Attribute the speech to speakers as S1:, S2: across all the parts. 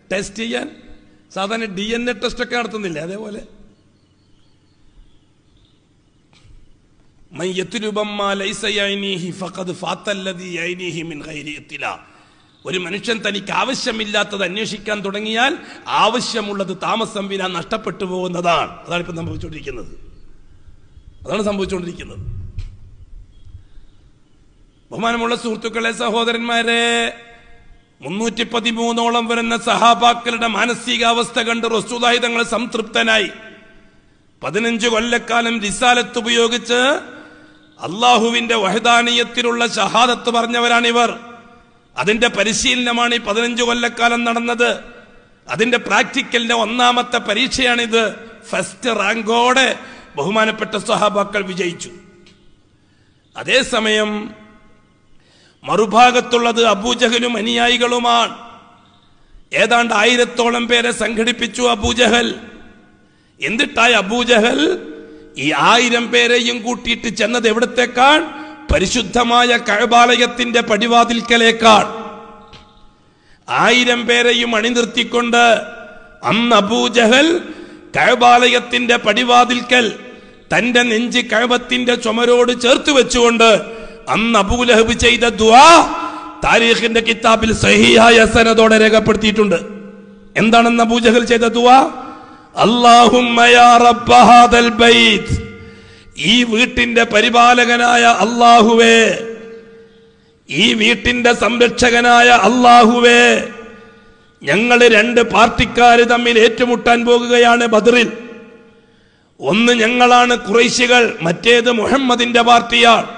S1: Test ചെയ്യാൻ സാധാരണ D N A test ഒക്കെ നടത്തുന്നില്ലേ അതേപോലെ മൻ യത്ലുബം മാ ലൈസ യഅ്നീഹി ഫഖദ് ഫാത്തല്ലദീ യഅ്നീഹി മിൻ ഗൈരി ഇത്തിലാ. ഒരു മനുഷ്യൻ തനിക്ക് ആവശ്യമില്ലാത്തത് അന്വേഷിക്കാൻ തുടങ്ങിയാൽ ആവശ്യമുള്ളത് താമസം വിന നഷ്ടപ്പെട്ടു പോകുന്നതാണ് അതാണ് ഇപ്പം സംഭവിച്ചുകൊണ്ടിരിക്കുന്നത് അതാണ് സംഭവിച്ചുകൊണ്ടിരിക്കുന്നത് ബഹുമാനമുള്ള സുഹൃത്തുക്കളെ സഹോദരന്മാരെ മുന്നൂറ്റി പതിമൂന്നോളം വരുന്ന സഹാബാക്കളുടെ മാനസികാവസ്ഥ കണ്ട് റസൂലായി തങ്ങൾ സംതൃപ്തനായി പതിനഞ്ച് കൊല്ലക്കാലം റിസാലത്ത് ഉപയോഗിച്ച് അള്ളാഹുവിന്റെ വഹദാനീയത്തിലുള്ള ഷഹാദത്ത് പറഞ്ഞവരാണിവർ അതിന്റെ പരിശീലനമാണ് ഈ പതിനഞ്ച് കൊല്ലക്കാലം നടന്നത് അതിന്റെ പ്രാക്ടിക്കലിന്റെ ഒന്നാമത്തെ പരീക്ഷയാണിത് ഫസ്റ്റ് റാങ്കോടെ ബഹുമാനപ്പെട്ട സഹാബാക്കൾ വിജയിച്ചു അതേസമയം മറുഭാഗത്തുള്ളത് അബൂജഹലും അനുയായികളുമാണ് ഏതാണ്ട് ആയിരത്തോളം പേരെ സംഘടിപ്പിച്ചു അബൂജഹൽ എന്നിട്ടായി അബൂജഹൽ ഈ ആയിരം പേരെയും കൂട്ടിയിട്ട് ചെന്നത് എവിടത്തേക്കാൾ പരിശുദ്ധമായ കഴബാലയത്തിന്റെ പടിവാതിൽക്കലേക്കാൾ ആയിരം പേരെയും അണിനിർത്തിക്കൊണ്ട് അന്ന് അബൂജഹൽ കഴബാലയത്തിന്റെ പടിവാതിൽക്കൽ തന്റെ നെഞ്ച് കഴബത്തിന്റെ ചുമരോട് ചേർത്ത് വെച്ചുകൊണ്ട് അന്ന് അബൂലഹബ് ചെയ്ത ദുആ താരീഖിന്റെ കിതാബിൽ സഹിയായ സനതോടെ രേഖപ്പെടുത്തിയിട്ടുണ്ട് എന്താണെന്ന് അബൂജഹൽ ചെയ്ത ദുആ അല്ലാഹുമ്മ യാ റബ്ബ ഹാദൽ ബൈത്ത് ഈ വീട്ടിന്റെ പരിപാലകനായ അള്ളാഹുവേ ഈ വീട്ടിന്റെ സംരക്ഷകനായ അള്ളാഹുവേ ഞങ്ങൾ രണ്ട് പാർട്ടിക്കാർ തമ്മിൽ ഏറ്റുമുട്ടാൻ പോകുകയാണ് ബദറിൽ ഒന്ന് ഞങ്ങളാണ് കുറൈശികൾ മറ്റേത് മുഹമ്മദിന്റെ പാർട്ടിയാണ്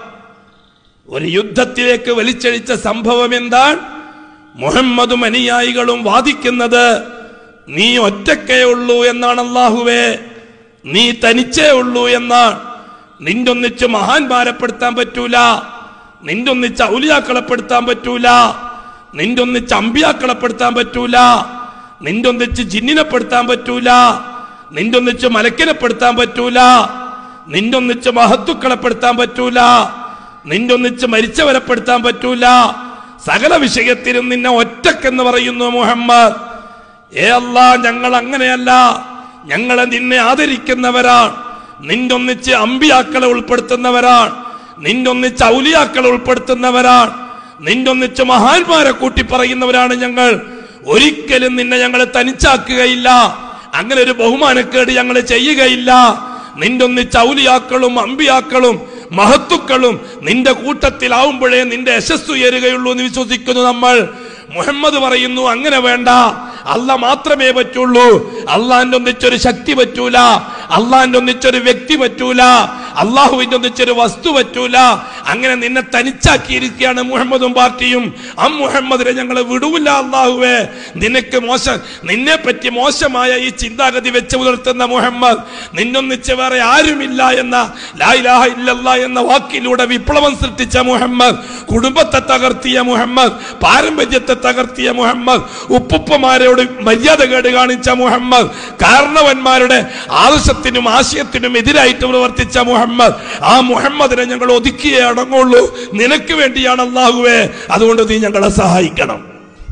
S1: ഒരു യുദ്ധത്തിലേക്ക് വലിച്ചഴിച്ച സംഭവം എന്താണ് മുഹമ്മദും അനുയായികളും വാദിക്കുന്നത് നീ ഒറ്റക്കേ ഉള്ളൂ എന്നാണ് അള്ളാഹുവേ നീ തനിച്ചേ ഉള്ളൂ എന്നാണ് നിന്റെ ഒന്നിച്ച് മഹാന്മാരെപ്പെടുത്താൻ പറ്റൂല നിന്റെ ഒന്നിച്ച് ഔലിയാക്കളപ്പെടുത്താൻ പറ്റൂല നിന്റെ ഒന്നിച്ച് അമ്പിയാക്കളപ്പെടുത്താൻ പറ്റൂല നിന്റെ ഒന്നിച്ച് ജിന്നിനെപ്പെടുത്താൻ പറ്റൂല നിന്റെ ഒന്നിച്ച് മലക്കിനെപ്പെടുത്താൻ പറ്റൂല നിന്റെ ഒന്നിച്ച് മഹത്തുക്കളെപ്പെടുത്താൻ പറ്റൂല നിന്റെ ഒന്നിച്ച് മരിച്ചവരെപ്പെടുത്താൻ പറ്റൂല സകല വിഷയത്തിലും നിന്നെ ഒറ്റക്കെന്ന് പറയുന്നു മുഹമ്മദ് ഏ അല്ലാ ഞങ്ങൾ അങ്ങനെയല്ല ഞങ്ങളെ നിന്നെ ആദരിക്കുന്നവരാണ് നിന്റെ ഒന്നിച്ച് അമ്പിയാക്കളെ ഉൾപ്പെടുത്തുന്നവരാണ് നിന്റെ ഒന്നിച്ച് ഔലിയാക്കളെ ഉൾപ്പെടുത്തുന്നവരാണ് നിന്റെ ഒന്നിച്ച് മഹാന്മാരെ കൂട്ടി പറയുന്നവരാണ് ഞങ്ങൾ ഒരിക്കലും നിന്നെ ഞങ്ങൾ തനിച്ചാക്കുകയില്ല അങ്ങനെ ഒരു ബഹുമാനക്കേട് ഞങ്ങൾ ചെയ്യുകയില്ല നിന്റെ ഒന്നിച്ച് ഔലിയാക്കളും അമ്പിയാക്കളും മഹത്തുക്കളും നിന്റെ കൂട്ടത്തിലാവുമ്പോഴേ നിന്റെ യശസ് ഉയരുകയുള്ളൂ എന്ന് വിശ്വസിക്കുന്നു നമ്മൾ മുഹമ്മദ് പറയുന്നു അങ്ങനെ വേണ്ട അല്ല മാത്രമേ പറ്റുള്ളൂ അള്ളാന്റെ ഒന്നിച്ചൊരു ശക്തി പറ്റൂല അള്ളാന്റെ ഒന്നിച്ചൊരു വ്യക്തി പറ്റൂല അള്ളാഹുവിന്റെ ഒന്നിച്ചൊരു വസ്തു പറ്റൂല അങ്ങനെ നിന്നെ തനിച്ചാക്കിയിരിക്കുകയാണ് മുഹമ്മദും പാർട്ടിയും ആ മുഹമ്മദിനെ ഞങ്ങൾ വിടൂല അള്ളാഹുവേ നിനക്ക് മോശം നിന്നെ പറ്റി മോശമായ ഈ ചിന്താഗതി വെച്ച് പുലർത്തുന്ന മുഹമ്മദ് നിന്നൊന്നിച്ച് വേറെ ആരുമില്ല എന്ന ലായിലാഹ ഇല്ലല്ലാ എന്ന വാക്കിലൂടെ വിപ്ലവം സൃഷ്ടിച്ച മുഹമ്മദ് കുടുംബത്തെ തകർത്തിയ മുഹമ്മദ് പാരമ്പര്യത്തെ തകർത്തിയ മുഹമ്മദ് ഉപ്പുപ്പമാരോട് മര്യാദകേട് കാണിച്ച മുഹമ്മദ് കാരണവന്മാരുടെ ആദർശത്തിനും ആശയത്തിനും എതിരായിട്ട് പ്രവർത്തിച്ച മുഹമ്മദ് ആ മുഹമ്മദിനെ ഞങ്ങൾ ഒതുക്കിയേ അടങ്ങുള്ളൂ നിനക്ക് വേണ്ടിയാണ് അള്ളാഹുവേ അതുകൊണ്ട് നീ ഞങ്ങളെ സഹായിക്കണം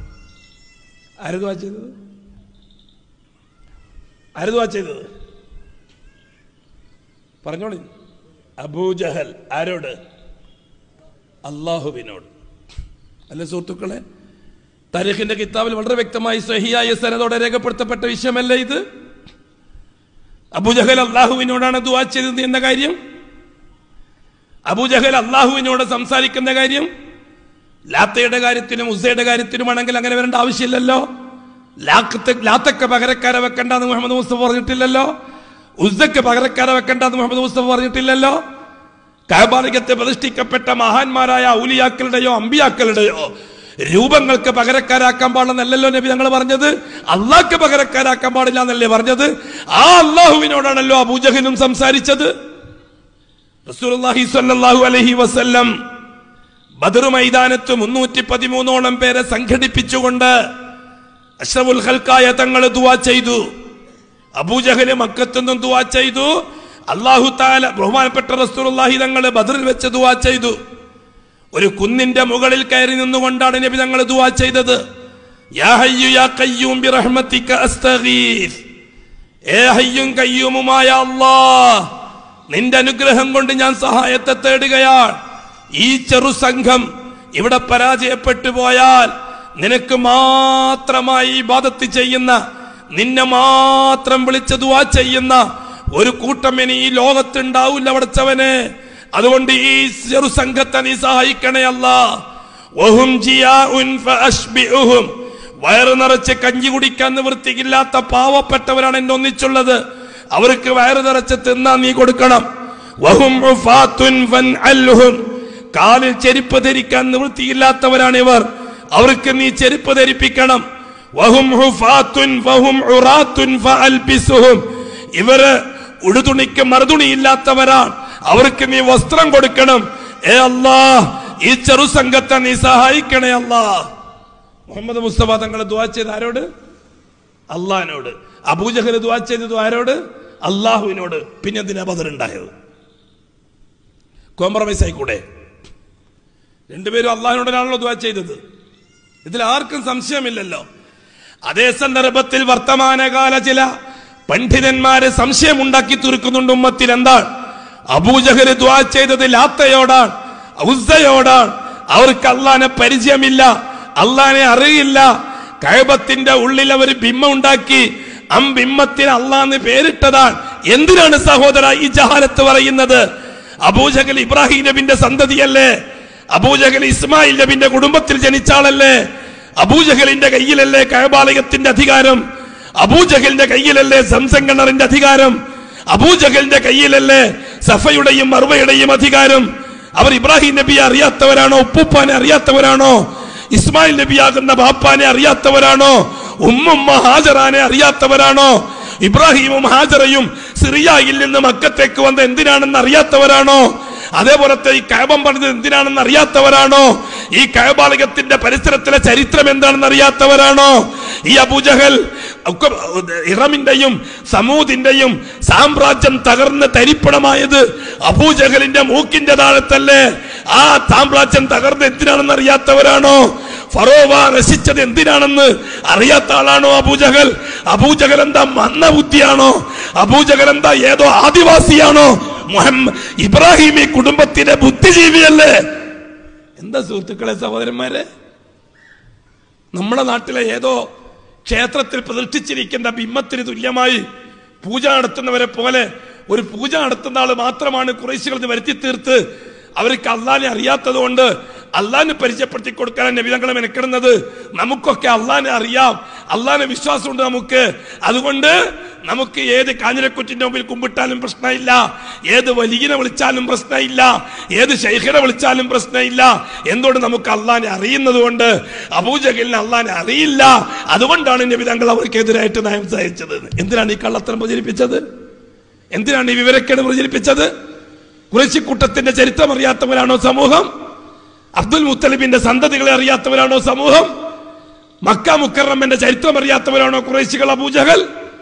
S1: ആരുതുവാ ചെയ്തത് ആരുതുവാ ചെയ്തത് പറഞ്ഞോളി അബൂജഹൽ ആരോട് അള്ളാഹുവിനോട് അല്ലെ സുഹൃത്തുക്കളെ താരീഖിന്റെ കിതാബിൽ വളരെ വ്യക്തമായി സഹിയായ സനതോടെ രേഖപ്പെടുത്തപ്പെട്ട വിഷയമല്ല ഇത് അബുജഹൽ അള്ളാഹുവിനോടാണ് ദുവാ ചെയ്തത് എന്ന കാര്യം അബുജഹൽ അള്ളാഹുവിനോട് സംസാരിക്കുന്ന കാര്യം ലാത്തയുടെ കാര്യത്തിനും ഉസയുടെ കാര്യത്തിനുമാണെങ്കിൽ അങ്ങനെ വരേണ്ട ആവശ്യമില്ലല്ലോ ലാക്കത്തെ ലാത്തക്ക് പകരക്കാരെ വെക്കണ്ടെന്ന് മുഹമ്മദ് മുസ്തഫ പറഞ്ഞിട്ടില്ലല്ലോ ഉസ്സക്ക് പകരക്കാരെ വെക്കണ്ടെന്ന് മുഹമ്മദ് മുസ്തഫ പറഞ്ഞിട്ടില്ലല്ലോ കാബാലികത്തെ പ്രതിഷ്ഠിക്കപ്പെട്ട മഹാന്മാരായ ഔലിയാക്കളുടെയോ അമ്പിയാക്കളുടെയോ രൂപങ്ങൾക്ക് പകരക്കാരാക്കാൻ പാടില്ലെന്നല്ലോ നബി ഞങ്ങൾ പറഞ്ഞത് അള്ളാഹ്ക്ക് പകരക്കാരാക്കാൻ പാടില്ല എന്നല്ലേ പറഞ്ഞത് ആ അള്ളാഹുവിനോടാണല്ലോ അബൂജഹലും സംസാരിച്ചത് റസൂലുള്ളാഹി സ്വല്ലല്ലാഹു അലൈഹി വസല്ലം ബദർ മൈതാനത്ത് മുന്നൂറ്റി പതിമൂന്നോളം പേരെ സംഘടിപ്പിച്ചുകൊണ്ട് അഷ്റഫുൽ ഖൽക്കായ തങ്ങൾ ദുവാ ചെയ്തു അബൂജഹല് മക്കത്തുനിന്നും ദുവാ ചെയ്തു അള്ളാഹു താല ബഹുമാനപ്പെട്ട റസൂലുള്ളാഹി തങ്ങൾ ബദറിൽ വെച്ച് ദുവാ ചെയ്തു ഒരു കുന്നിന്റെ മുകളിൽ കയറി നിന്നുകൊണ്ടാണ് നബി തങ്ങൾ ദുവാ ചെയ്തത് യാ ഹയ്യു യാ ഖയ്യൂം ബിറഹ്മതിക അസ്തഗീസ് ഏ ഹയ്യും കയ്യൂമുമായ അല്ലാ നിന്റെ അനുഗ്രഹം കൊണ്ട് ഞാൻ സഹായത്തെ തേടുകയാണ് ഈ ചെറു സംഘം ഇവിടെ പരാജയപ്പെട്ടു പോയാൽ നിനക്ക് മാത്രമായി ബാധത്ത് ചെയ്യുന്ന നിന്നെ മാത്രം വിളിച്ച് ദുആ ചെയ്യുന്ന ഒരു കൂട്ടം ഇനി ഈ ലോകത്തുണ്ടാവില്ല അവിടച്ചവന് അതുകൊണ്ട് ഈ ചെറു സംഘത്തെ നീ സഹായിക്കണേ അല്ലാ വഹും ജിയാഉൻ ഫഅശ്ബിഉഹും വയറ് നിറച്ച് കഞ്ഞി കുടിക്കാൻ നിവൃത്തിയില്ലാത്ത പാവപ്പെട്ടവരാണ് എന്നെ ഒന്നിച്ചുള്ളത് അവർക്ക് വയറ് നിറച്ച് തിന്നാൻ നീ കൊടുക്കണം വഹും ഉഫാത്തുൻ ഫൻഅൽഹും. കാലിൽ ചെരുപ്പ് ധരിക്കാൻ നിവൃത്തിയില്ലാത്തവരാണ് ഇവർ അവർക്ക് നീ ചെരുപ്പ് ധരിപ്പിക്കണം വഹും ഹുഫാത്തുൻ വഹും ഉറാത്തുൻ ഫഅൽബിസുഹും. ഇവര് ഉടുതുണിക്ക് മറുതുണിയില്ലാത്തവരാണ് അവർക്ക് നീ വസ്ത്രം കൊടുക്കണം ഏ അല്ലാ ഈ ചെറു സംഘത്തെ നീ സഹായിക്കണേ അല്ലാ മുഹമ്മദ് മുസ്തഫ തങ്ങൾ ദുവാ ചെയ്ത് ആരോട് അള്ളഹാനോട് അബൂജഹൽ ദുവാ ചെയ്തത് ആരോട് അള്ളാഹുവിനോട് പിന്നെ എന്തിനാ ബദറുണ്ടായത് കോംപ്രമൈസ് ആയിക്കൂടെ രണ്ടുപേരും അള്ളാഹിനോടാണല്ലോ ദുവാ ചെയ്തത് ഇതിൽ ആർക്കും സംശയമില്ലല്ലോ അതേ സന്ദർഭത്തിൽ വർത്തമാനകാല ചില പണ്ഡിതന്മാര് സംശയമുണ്ടാക്കി തീർക്കുന്നുണ്ട് ഉമ്മത്തിൽ എന്താണ് അബൂജഹൽ ദ്വാ ചെയ്തത് ലാത്തയോടാണ് ഉസ്സയോടാണ് അവർക്ക് അള്ളാനെ പരിചയമില്ല അള്ളാനെ അറിയില്ല കഴബത്തിന്റെ ഉള്ളിൽ അവർ ബിമ്മ ഉണ്ടാക്കി അം ബിമ്മത്തിന് അള്ളാന്ന് പേരിട്ടതാണ് എന്തിനാണ് സഹോദര ഈ ജഹാലത്ത് പറയുന്നത് അബൂജഹൽ ഇബ്രാഹിം നബിന്റെ സന്തതിയല്ലേ അബൂജഹൽ ഇസ്മായിൽ നബിന്റെ കുടുംബത്തിൽ ജനിച്ച ആളല്ലേ അബൂജഹലിന്റെ കയ്യിലല്ലേ കഴബാലയത്തിന്റെ അധികാരം അബൂജഹലിന്റെ കയ്യിലല്ലേ സംസം കിണറിന്റെ അധികാരം അബൂജഹലിന്റെ കയ്യിലല്ലേ സഫയുടെയും മർവയുടെയും അധികാരം അവർ ഇബ്രാഹിം നബിയെ അറിയാത്തവരാണോ ഉപ്പുപ്പാനെ അറിയാത്തവരാണോ ഇസ്മായിൽ നബിയാകുന്ന ബാപ്പാനെ അറിയാത്തവരാണോ ഉമ്മുമ്മ ഹാജറാനെ അറിയാത്തവരാണോ ഇബ്രാഹിമും ഹാജറയും സിറിയയിൽ നിന്ന് മക്കത്തേക്ക് വന്ന എന്തിനാണെന്ന് അറിയാത്തവരാണോ അതേപോലത്തെ ഈ കഴബം പണിത് എന്തിനാണെന്ന് അറിയാത്തവരാണോ ഈ കഴബാലയത്തിന്റെ പരിസരത്തിലെ ചരിത്രം എന്താണെന്ന് അറിയാത്തവരാണോ ഈ അബുജഹൽ ഒക്കെ ഇറമിന്റെയും സമൂതിന്റെയും സാമ്രാജ്യം തകർന്ന് തരിപ്പണമായത് അബൂജഹലിന്റെ മൂക്കിന്റെ താഴത്തല്ലേ ആ സാമ്രാജ്യം തകർന്ന് എന്തിനാണെന്ന് അറിയാത്തവരാണോ ഫറോവ നശിച്ചത് എന്തിനാണെന്ന് അറിയാത്ത ആളാണോ അബൂജഹൽ അബൂജഹൽ എന്താ മന്ദബുദ്ധിയാണോ അബൂജഹൽ എന്താ ഏതോ ആദിവാസിയാണോ മുഹമ്മദ് ഇബ്രാഹിം ഈ കുടുംബത്തിന്റെ ബുദ്ധിജീവിയല്ലേ എന്താ സുഹൃത്തുക്കളെ സഹോദരന്മാരെ നമ്മുടെ നാട്ടിലെ ഏതോ ക്ഷേത്രത്തിൽ പ്രതിഷ്ഠിച്ചിരിക്കുന്ന ബിംബത്തിന് തുല്യമായി പൂജ നടത്തുന്നവരെ പോലെ ഒരു പൂജ നടത്തുന്ന ആൾ മാത്രമാണ് കുറേശികൾ ഇത് വരുത്തി തീർത്ത് അവർക്ക് അള്ളാനെ അറിയാത്തത് കൊണ്ട് അള്ളാനെ പരിചയപ്പെടുത്തി കൊടുക്കാൻ നബിതങ്ങളെ മെനക്കിടുന്നത് നമുക്കൊക്കെ അള്ളാനെ അറിയാം അള്ളാനെ വിശ്വാസമുണ്ട് നമുക്ക് അതുകൊണ്ട് നമുക്ക് ഏത് കാഞ്ഞിരക്കുറ്റിന്റെ മുമ്പിൽ കുമ്പിട്ടാലും പ്രശ്നമില്ല ഏത് വലിയനെ വിളിച്ചാലും പ്രശ്നമില്ല ഏത് ശൈഖിനെ വിളിച്ചാലും പ്രശ്നമില്ല എന്തുകൊണ്ട് നമുക്ക് അള്ളാനെ അറിയുന്നത് കൊണ്ട് അബൂജഹലിന് അള്ളാനെ അറിയില്ല അതുകൊണ്ടാണ് നബിതങ്ങൾ അവർക്കെതിരായിട്ട് നയം സഹിച്ചത് എന്തിനാണ് ഈ കള്ളത്തരം പ്രചരിപ്പിച്ചത് എന്തിനാണ് ഈ വിവരക്കേട് പ്രചരിപ്പിച്ചത് കുറച്ചിക്കൂട്ടത്തിന്റെ ചരിത്രം അറിയാത്തവരാണോ സമൂഹം അബ്ദുൽ മുത്തലിബിന്റെ സന്തതികളെ അറിയാത്തവരാണോ സമൂഹം മക്ക മുക്കറമ്മന്റെ ചരിത്രം അറിയാത്തവരാണോ കുറേശികൾ അബൂജഹൽ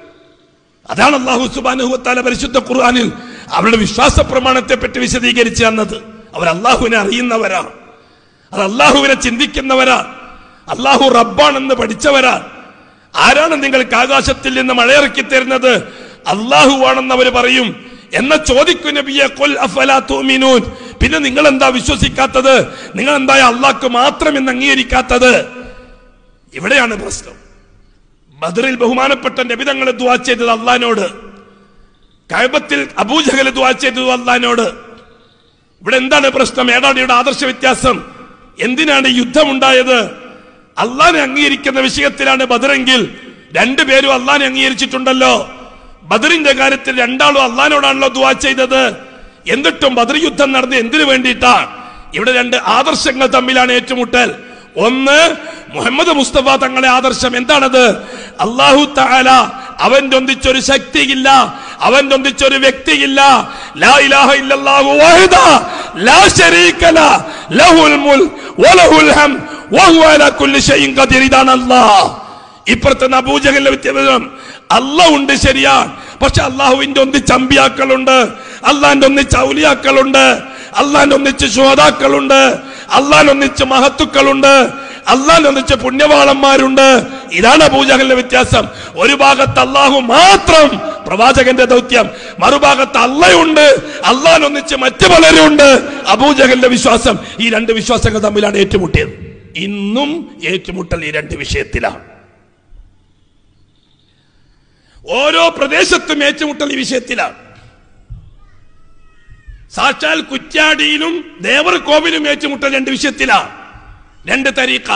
S1: അതാണ് അള്ളാഹു സുബാനുഹത്താല പരിശുദ്ധ ഖുർആാനിൽ അവരുടെ വിശ്വാസ പ്രമാണത്തെ പറ്റി വിശദീകരിച്ച് തന്നത് അവർ അള്ളാഹുവിനെ അറിയുന്നവരാണ് അത് അള്ളാഹുവിനെ ചിന്തിക്കുന്നവരാണ് അള്ളാഹു റബ്ബാണെന്ന് പഠിച്ചവരാണ് ആരാണ് നിങ്ങൾക്ക് ആകാശത്തിൽ നിന്ന് മഴയിറക്കി തരുന്നത് അള്ളാഹു ആണെന്ന് അവർ പറയും എന്ന ചോദിക്കു നബിയെ കൊൽ അഫലാ തുഅ്മിനൂൻ പിന്നെ നിങ്ങൾ എന്താ വിശ്വസിക്കാത്തത് നിങ്ങൾ എന്താ അള്ളാഹ്ക്ക് മാത്രം എന്ന് അംഗീകരിക്കാത്തത് ഇവിടെയാണ് പ്രശ്നം ബദറിൽ ബഹുമാനപ്പെട്ട നബിതങ്ങൾ ദുവാ ചെയ്തത് അള്ളഹാനോട് കഴബത്തിൽ അബൂജഹൽ ദുവാ ചെയ്തത് അള്ളഹാനോട് ഇവിടെ എന്താണ് പ്രശ്നം ഏതാണ് ഇവിടെ ആദർശ വ്യത്യാസം എന്തിനാണ് ഈ യുദ്ധം ഉണ്ടായത് അള്ളാനെ അംഗീകരിക്കുന്ന വിഷയത്തിലാണ് ബദറെങ്കിൽ രണ്ടുപേരും അള്ളാനെ അംഗീകരിച്ചിട്ടുണ്ടല്ലോ ബദറിന്റെ കാര്യത്തിൽ രണ്ടാളും അള്ളഹാനോടാണല്ലോ ദുവാ ചെയ്തത് എന്നിട്ടും ബദർ യുദ്ധം നടന്നത് എന്തിനു വേണ്ടിയിട്ടാണ് ഇവിടെ രണ്ട് ആദർശങ്ങൾ തമ്മിലാണ് ഏറ്റുമുട്ടൽ ഒന്ന് മുഹമ്മദ് മുസ്തഫ തങ്ങളെ ആദർശം എന്താണത് അള്ളാഹു താല അവന്റെ ഒന്നിച്ചൊരു ശക്തിയില്ല അവന്റെ ഒന്നിച്ചൊരു വ്യക്തിയില്ല ലാ ഇലാഹ ഇല്ലല്ലാഹു വഹദ ലാ ശരീക ല ലഹുൽ മുൽക് വലഹുൽ ഹംദ് വഹുവ അലാ കുല്ലി ഷൈഇൻ ഖദീർ ഇതാണ് അല്ലാഹ് ഇപ്പുറത്തെ അബൂജഹലിന്റെ വ്യത്യാസം അല്ല ഉണ്ട് ശരിയാണ് പക്ഷെ അള്ളാഹുവിന്റെ ഒന്നിച്ച് അമ്പിയാക്കളുണ്ട് അള്ളാന്റെ ഒന്നിച്ച് ഔലിയാക്കളുണ്ട് അള്ളാന്റെ ഒന്നിച്ച് ശോതാക്കളുണ്ട് അള്ളാൻ ഒന്നിച്ച് മഹത്തുക്കളുണ്ട് അള്ളാഹിനെ ഒന്നിച്ച് പുണ്യവാളന്മാരുണ്ട് ഇതാണ് അബൂജഹലിന്റെ വ്യത്യാസം ഒരു ഭാഗത്ത് അള്ളാഹു മാത്രം പ്രവാചകന്റെ ദൗത്യം മറുഭാഗത്ത് അള്ളയുണ്ട് അള്ളാഹിനെ ഒന്നിച്ച് മറ്റു പലരുണ്ട് അബൂജഹലിന്റെ വിശ്വാസം ഈ രണ്ട് വിശ്വാസങ്ങൾ തമ്മിലാണ് ഏറ്റുമുട്ടിയത് ഇന്നും ഏറ്റുമുട്ടൽ ഈ രണ്ട് വിഷയത്തിലാണ് ഓരോ പ്രദേശത്തും ഏറ്റുമുട്ടൽ ഈ വിഷയത്തിലാണ് സാക്ഷാൽ കുറ്റ്യാടിയിലും ദേവർകോവിലും ഏറ്റുമുട്ടൽ രണ്ട് വിഷയത്തിലാണ് രണ്ട് തരീക്ക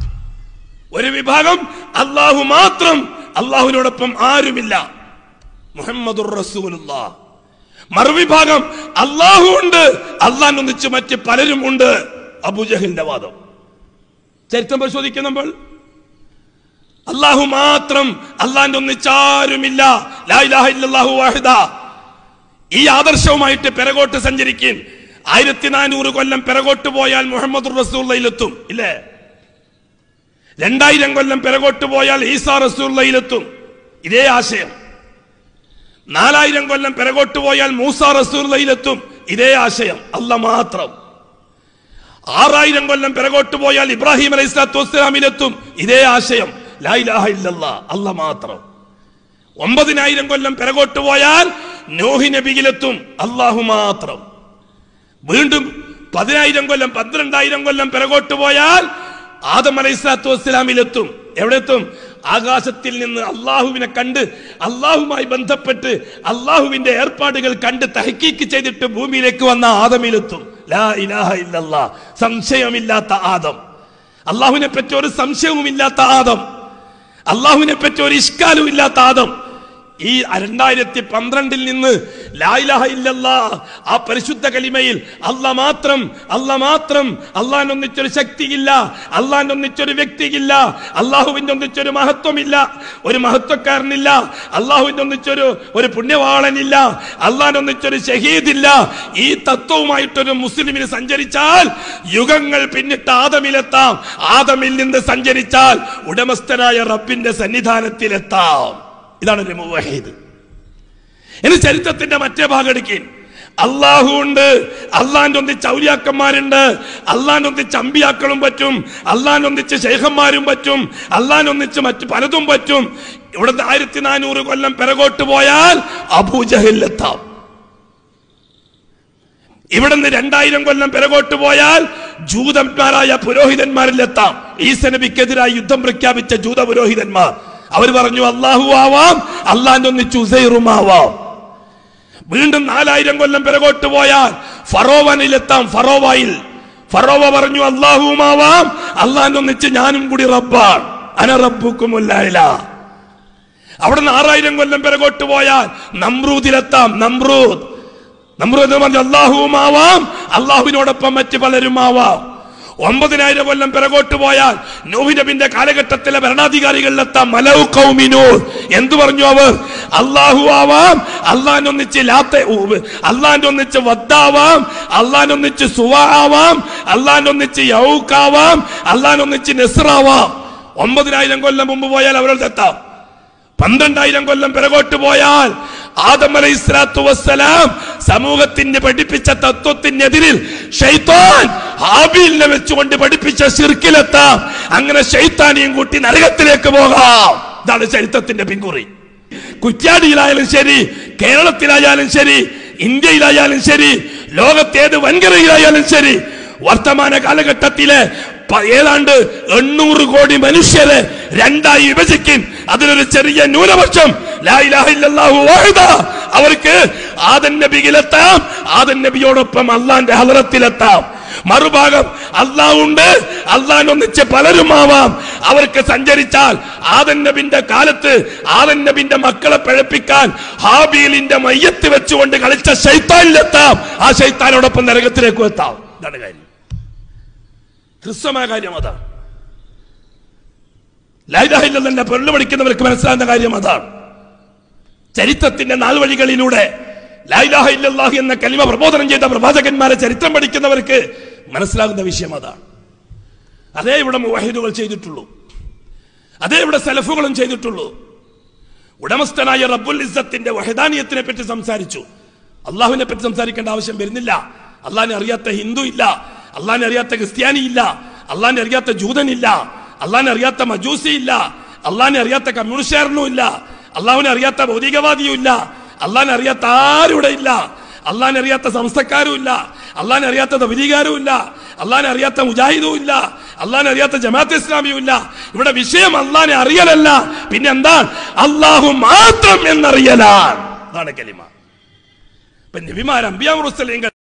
S1: ഒരു വിഭാഗം അള്ളാഹു മാത്രം അള്ളാഹുവിനോടൊപ്പം ആരുമില്ല മുഹമ്മദുർ റസൂലുള്ള മറുവിഭാഗം അള്ളാഹു ഉണ്ട് അള്ളാൻ ഒന്നിച്ച് മറ്റ് പലരും ഉണ്ട് അബുജഹലിന്റെ വാദം ചരിത്രം പരിശോധിക്കും നമ്മൾ അള്ളാഹു മാത്രം അള്ളാന്റെ ഒന്നിച്ചാരുമില്ല ലാ ഇലാഹ ഇല്ലല്ലാഹു വാഹിദ ഈ ആദർശവുമായിട്ട് പിറകോട്ട് സഞ്ചരിക്കും ആയിരത്തി നാനൂറ് കൊല്ലം പിറകോട്ട് പോയാൽ മുഹമ്മദ് റസൂള്ളയിലെത്തും ഇല്ലേ രണ്ടായിരം കൊല്ലം പിറകോട്ട് പോയാൽ ഈസാ റസൂള്ളയിലെത്തും ഇതേ ആശയം നാലായിരം കൊല്ലം പിറകോട്ട് പോയാൽ മൂസ റസൂള്ളയിലെത്തും ഇതേ ആശയം അല്ല മാത്രം ആറായിരം കൊല്ലം പിറകോട്ട് പോയാൽ ഇബ്രാഹിം അലൈഹി സ്വലാത്തു വസ്സലാമിലെത്തും ഇതേ ആശയം ലാ ഇലാഹ ഇല്ലല്ലാ അല്ല മാത്രം ഒമ്പതിനായിരം കൊല്ലം പിറകോട്ട് പോയാൽ നോഹി നബിയിലെത്തും അള്ളാഹു മാത്രം വീണ്ടും പതിനായിരം കൊല്ലം പന്ത്രണ്ടായിരം കൊല്ലം പിറകോട്ട് പോയാൽ ആദം അലൈഹി സ്വലാത്തു വസ്സലാമിലെത്തും എവിടെ എത്തും ആകാശത്തിൽ നിന്ന് അള്ളാഹുവിനെ കണ്ട് അള്ളാഹുമായി ബന്ധപ്പെട്ട് അള്ളാഹുവിന്റെ ഏർപ്പാടുകൾ കണ്ട് തഹക്കീക്ക് ചെയ്തിട്ട് ഭൂമിയിലേക്ക് വന്ന ആദമിലെത്തും ലാ ഇലാഹ ഇല്ലല്ലാ സംശയമില്ലാത്ത ആദം അള്ളാഹുവിനെ പറ്റി ഒരു സംശയവുമില്ലാത്ത ആദം അള്ളാഹുവിനെ പറ്റി ഒരു ഇഷ്കാലും ഇല്ലാത്ത ആദം ഈ രണ്ടായിരത്തി പന്ത്രണ്ടിൽ നിന്ന് ലായിലാഹ ഇല്ലല്ലാ ആ പരിശുദ്ധ കലിമയിൽ അല്ല മാത്രം അല്ല മാത്രം അള്ളാൻ ഒന്നിച്ചൊരു ശക്തിയില്ല അള്ളാൻ ഒന്നിച്ചൊരു വ്യക്തിയില്ല അള്ളാഹുവിന്റെ ഒന്നിച്ചൊരു മഹത്വമില്ല ഒരു മഹത്വക്കാരനില്ല അള്ളാഹുവിന്റെ ഒന്നിച്ചൊരു ഒരു പുണ്യവാളനില്ല അള്ളാൻ ഒന്നിച്ചൊരു ഷഹീദില്ല ഈ തത്വവുമായിട്ടൊരു മുസ്ലിമിന് സഞ്ചരിച്ചാൽ യുഗങ്ങൾ പിന്നിട്ട് ആദമിലെത്താം ആദമിൽ നിന്ന് സഞ്ചരിച്ചാൽ ഉടമസ്ഥനായ റബ്ബിന്റെ സന്നിധാനത്തിലെത്താം ഇതാണ് ഒരു മുവഹീദ് ഇനി ചരിത്രത്തിന്റെ മറ്റേ ഭാഗം എടുക്കീൻ അള്ളാഹു ഉണ്ട് അള്ളാന്റെ ഒന്നിച്ച് ഔലിയാക്കന്മാരുണ്ട് അള്ളാന്റെ ഒന്നിച്ച് അമ്പിയാക്കളും പറ്റും അള്ളാന്റെ ഒന്നിച്ച് ശേഖന്മാരും പറ്റും അള്ളാന്റെ ഒന്നിച്ച് മറ്റു പലതും പറ്റും ഇവിടുത്തെ ആയിരത്തി നാനൂറ് കൊല്ലം പിറകോട്ട് പോയാൽ അബൂജഹിലെത്താം ഇവിടുന്ന് രണ്ടായിരം കൊല്ലം പിറകോട്ട് പോയാൽ ജൂതന്മാരായ പുരോഹിതന്മാരിലെത്താം ഈസ നബിക്കെതിരായി യുദ്ധം പ്രഖ്യാപിച്ച ജൂത പുരോഹിതന്മാർ അവർ പറഞ്ഞു അള്ളാഹു ആവാം അള്ളാന്റെ ഒന്നിച്ച് ഉസൈറുമാവാം വീണ്ടും നാലായിരം കൊല്ലം പിറകോട്ട് പോയാൽ ഫറോവനിലെത്താം ഫറോവയിൽ ഫറോവ പറഞ്ഞു അള്ളാഹുമാവാം അള്ളാന്റെ ഒന്നിച്ച് ഞാനും കൂടി റബ്ബാൻ അന റബ്ബുക്കുമുല്ല അവിടെ നിന്ന് ആറായിരം കൊല്ലം പിറകോട്ട് പോയാൽ നമ്രൂദിലെത്താം നമ്രൂദ് നമ്രൂദ് എന്ന് പറഞ്ഞു അള്ളാഹുമാവാം അള്ളാഹുവിനോടൊപ്പം മറ്റ് പലരും ആവാം ഒമ്പതിനായിരം കൊല്ലം പിറകോട്ട് പോയാൽ നൂഹിനബിന്റെ കാലഘട്ടത്തിലെ ഭരണാധികാരികളിലെത്താം മലൗ കൗമിനൂർ എന്തു പറഞ്ഞു അവർ അള്ളാഹു ആവാം അള്ളാന്റെ ഒന്നിച്ച് ലാത്ത അള്ളാന്റെ ഒന്നിച്ച് വദ്ദാവാം അള്ളാന്റെ ഒന്നിച്ച് സുവ ആവാം അള്ളാന്റെ ഒന്നിച്ച് യൗക്കാവാം അള്ളാന്റെ ഒന്നിച്ച് നെസ്റാവാം ഒമ്പതിനായിരം കൊല്ലം മുമ്പ് പോയാൽ അവരോടെത്താം പന്ത്രണ്ടായിരം കൊല്ലം പിറകോട്ട് പോയാൽ ആദം അലൈഹി സ്വലാത്തു വസ്സലാം സമൂഹത്തിന് പഠിപ്പിച്ച തത്വത്തിനെതിരിൽ ഷെയ്ത്താൻ ഹാബീലിനെ വെച്ചുകൊണ്ട് പഠിപ്പിച്ച ശിർക്കിലെത്താം അങ്ങനെ ഷെയ്ത്താനെയും കൂട്ടി നരകത്തിലേക്ക് പോകാം ഇതാണ് ചരിത്രത്തിന്റെ പിൻകുറി കുറ്റ്യാടിയിലായാലും ശരി കേരളത്തിലായാലും ശരി ഇന്ത്യയിലായാലും ശരി ലോകത്തേത് വൻകരയിലായാലും ശരി വർത്തമാന കാലഘട്ടത്തിലെ പ- ഏതാണ്ട് എണ്ണൂറ് കോടി മനുഷ്യരെ രണ്ടായി വിഭജിക്കും അതിലൊരു ചെറിയ ന്യൂനപക്ഷം ലാ ഇലാഹ ഇല്ലല്ലാഹു വാഹിദ. അവർക്ക് ആദൻ നബിയിലെത്താം ആദൻ നബിയോടൊപ്പം അള്ളാന്റെ ഹലറത്തിലെത്താം മറുഭാഗം അള്ളാഹുണ്ട് അള്ളാൻ ഒന്നിച്ച് പലരുമാവാം അവർക്ക് സഞ്ചരിച്ചാൽ ആദൻ നബിന്റെ കാലത്ത് ആദൻ നബിന്റെ മക്കളെ പഴപ്പിക്കാൻ ഹാബീലിന്റെ മയ്യത്ത് വെച്ചുകൊണ്ട് കളിച്ച ശൈത്താനിലെത്താം ആ ശൈത്താനോടൊപ്പം നരകത്തിലേക്കും എത്താം ഇതാണ് കാര്യം ഹ്രസ്വമായ കാര്യം അതാണ് ലൈലാഹില്ലെന്നെ പൊരുള് പഠിക്കുന്നവർക്ക് മനസ്സിലാകുന്ന കാര്യം അതാണ് ചരിത്രത്തിന്റെ നാൾവഴികളിലൂടെ ലൈലാഹ ഇല്ലല്ലാഹ് എന്ന കലിമ പ്രബോധനം ചെയ്ത പ്രവാചകന്മാരെ ചരിത്രം പഠിക്കുന്നവർക്ക് മനസ്സിലാകുന്ന വിഷയം അതാണ് അതേ ഇവിടെ മുവഹിദുകൾ ചെയ്തിട്ടുള്ളൂ അതേ ഇവിടെ സലഫുകളും ചെയ്തിട്ടുള്ളൂ ഉടമസ്ഥനായ റബ്ബുൽ ഇസ്സത്തിന്റെ വഹദാനിയത്തിനെ പറ്റി സംസാരിച്ചു അള്ളാഹുവിനെ പറ്റി സംസാരിക്കേണ്ട ആവശ്യം വരുന്നില്ല അള്ളാഹിനെ അറിയാത്ത ഹിന്ദു ഇല്ല അള്ളാഹിനെ അറിയാത്ത ക്രിസ്ത്യാനി ഇല്ല അള്ളാഹിനെ അറിയാത്ത ജൂതനില്ല അള്ളാഹിനെ അറിയാത്ത മജൂസി ഇല്ല അള്ളാഹിനെ അറിയാത്ത കമ്മ്യൂണിസ്റ്റുകാരനും ഇല്ല അള്ളാഹുവിനെ അറിയാത്ത ഭൗതികവാദിയും ഇല്ല അള്ളാഹിനെ അറിയാത്ത ആരുടെ ഇല്ല അള്ളാഹിനെ അറിയാത്ത സംസ്ഥക്കാരും ഇല്ല അള്ളാഹിനെ അറിയാത്ത തബലീകാരും ഇല്ല അള്ളാഹിനെ അറിയാത്ത മുജാഹിദും ഇല്ല അള്ളാഹിനെ അറിയാത്ത ജമാഅത്ത് ഇസ്ലാമിയും ഇല്ല ഇവിടെ വിഷയം അള്ളാഹിനെ അറിയലല്ല പിന്നെ എന്താ അള്ളാഹു മാത്രം എന്നറിയലാണ് അതാണ് കലിമ ഇപ്പൊ നബിമാർ അമ്പിയാ മുറുസലേം